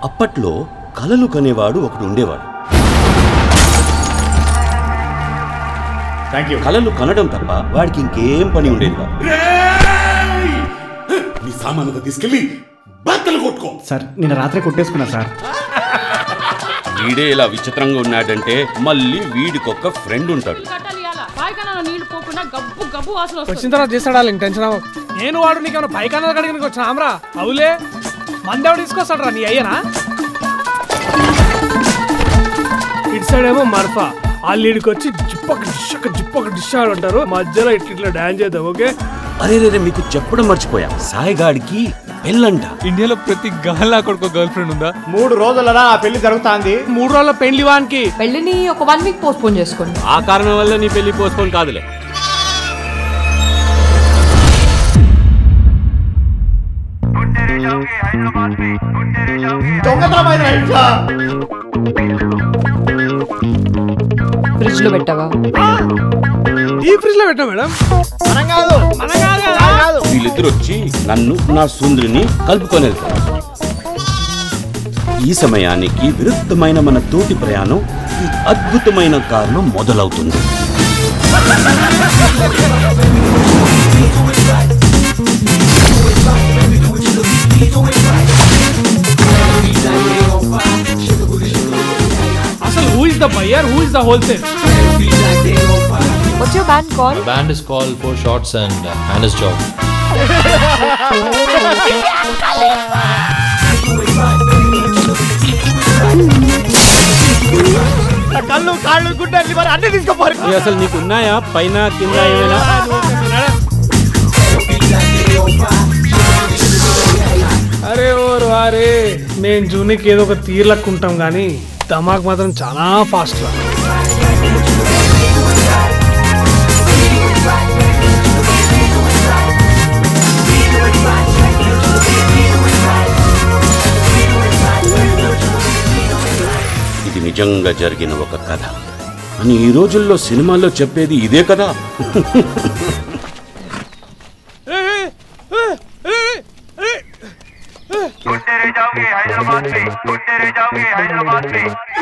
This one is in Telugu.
అప్పట్లో కలలు కనేవాడు ఒకడు ఉండేవాడు థ్యాంక్ యూ కలలు కనడం తప్ప వాడికి ఇంకేం పని ఉండేది కాదు నీ సామానుగా తీసుకెళ్ళి బట్టలు కొట్టుకో సార్ నిన్న రాత్రి కొట్టేసుకున్నా సార్ వీడే ఇలా విచిత్రంగా ఉన్నాడంటే మళ్ళీ వీడికొక ఫ్రెండ్ ఉంటాడు కట్టాలియాలా పాయకన నీళ్లు పోకుండా గబ్బు గబ్బు వాసన వచ్చిన వస్తుంది తర్వాత చేస్తాడా టెన్షన్ అవ్వకు నేను వాడు నీకేమైనా పైకానాలు కడిగిన వచ్చిన ఆమ్రా అవులే మందేవాడు తీసుకొస్తాడు రా నీ అయ్యనా ఇటు సైడ్ ఏమో మర్ఫా వాళ్ళు ఈడికి వచ్చి జిప్పక డిష్ జిప్పక డిష్ అంటారు మధ్యలో ఇట్లా ఇట్లా డాన్స్ చేద్దాం ఓకే అరే రే మీకు చెప్పడం మర్చిపోయా సాయిగాడికి పెళ్ళంట ఇండియాలో ప్రతి గహలా కొడుకు గర్ల్ ఫ్రెండ్ ఉందా మూడు రోజులరా ఆ పెళ్లి జరుగుతాంది మూడు రోజుల పెళ్లి వానికి పెళ్లిని ఒక వన్ వీక్ పోస్ట్ పోన్ చేసుకోండి ఆ కారణం వల్ల నీ పెళ్లి పోస్ట్పోన్ కాదులే దొంగతనమైన ఇంట్లో ఫ్రిడ్జ్ లో పెట్టావా ఈ ఫ్రిడ్జ్ లో పెట్టా మేడం మనం కాదు మనం కాదు కదా. మనం కాదు వీళ్ళిద్దరు వచ్చి నన్ను నా సుందరిని కలుపుకొని వెళ్తారు ఈ సమయానికి విరుద్ధమైన మన తోటి ప్రయాణం ఈ అద్భుతమైన కారులో మొదలవుతుంది అసలు who is the buyer who is the wholesale what's your band call band is called Four Shots and uh, Hannah's Job. కళ్ళు కాళ్ళు గుడ్డలు మరి అన్ని తీసుకుపోరు అసలు నీకు ఉన్నాయా పైన కింద ఏమైనా అరే ఓరు అరే మేము జూనికి ఏదో ఒక తీర్లక్కుంటాం కానీ ధమాక్ మాత్రం చాలా ఫాస్ట్ రా ఇది నిజంగా జరిగిన ఒక కథ అని ఈ రోజుల్లో సినిమాల్లో చెప్పేది ఇదే కదా तेरे जाओगे हैदराबाद में तेरे जाओगे हैदराबाद में